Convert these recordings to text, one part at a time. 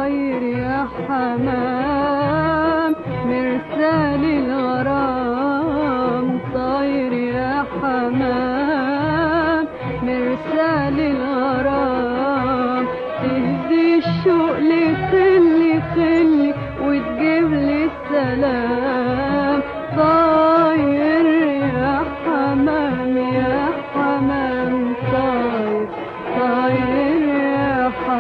طاير يا حمام مرسال الغرام طاير يا حمام مرسال الغرام تهدي الشوق لخلي خلي وتجيب لي السلام طاير يا حمام يا حمام طاير طاير يا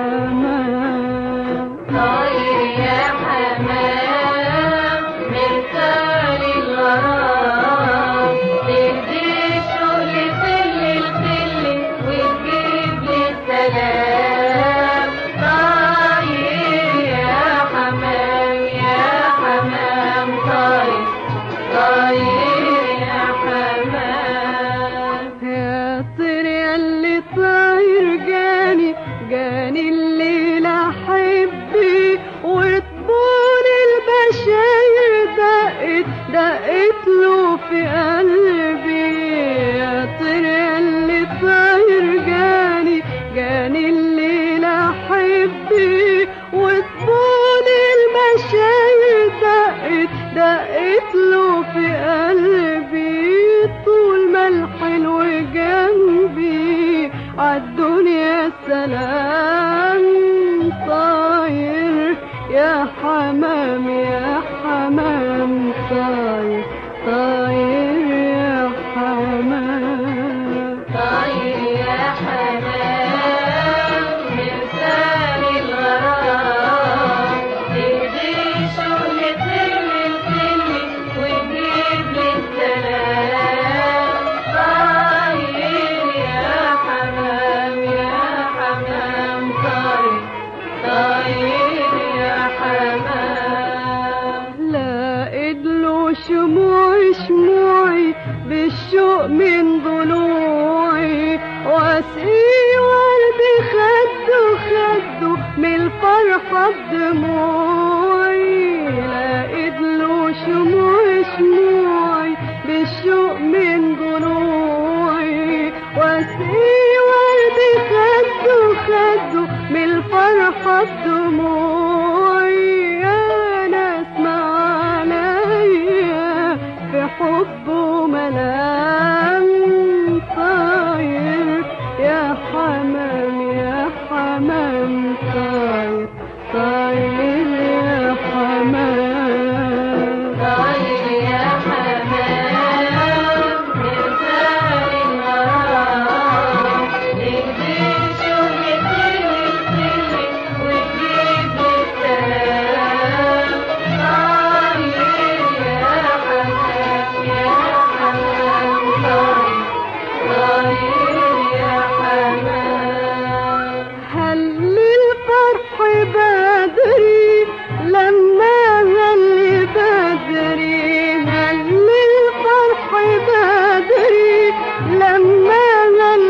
حمام طاير يا حمام مرسال الغرام تهدي الشغل كل الكل وتجيب لي السلام طاير يا حمام يا حمام طاير طاير يا حمام يا طير ياللي طاير جاني جاني الليلة حبي وطبول البشاير دقت دقت له في قلبي يا طير ياللي طاير جاني جاني الليلة حبي وطبول البشاير دقت دقت له في قلبي طول ما الحلو جنبي عالدنيا سلام طاير يا حمام يا حمام طاير طاير يا حمام طاير يا حمام مرسال الغرام تهدي شغل كل الكل وتجيب لي السلام طاير يا حمام يا حمام طاير طاير يا حمام لقيت له شموعي شموعي بالشوق من ضلوعي واسقي قلبي خده خده من الفرحة بدموعي لقيت له شموعي شموعي بالشوق من ضلوعي واسقي قلبي خده خده من الفرحة بدموعي يا ناس ما عليا في حبه ملام طاير يا حمام يا حمام طاير طاير يا حمام طاير يا حمام مرسال الغرام تهدي شغل كل الكل وتجيب لي السلام طاير يا حمام يا حمام طاير طاير يا حمام هل الفرح بدري لما هل بدري هل الفرح بدري لما هل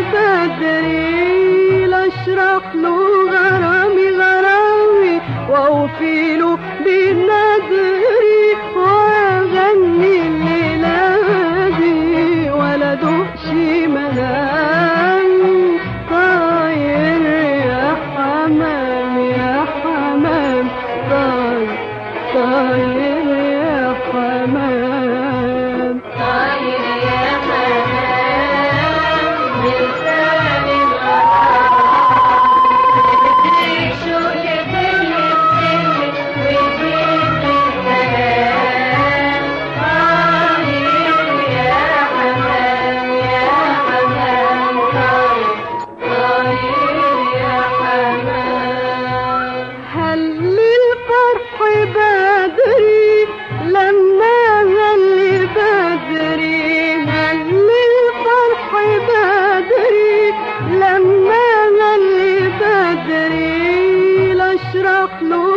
بدري لاشرح له غرامي غرامي واوفي له بنذري واغني الليلة ولا دقش ملام طاير يا حمام يا حمام طاير طاير يا حمام طاير يا حمام مرسال الغرام تهدي شغل كل الكل وتجيب لي السلام طاير يا حمام يا حمام طاير طاير يا حمام هل الفرح بدري لما هل بدري هل الفرح بدري لما هل بدري لاشرح له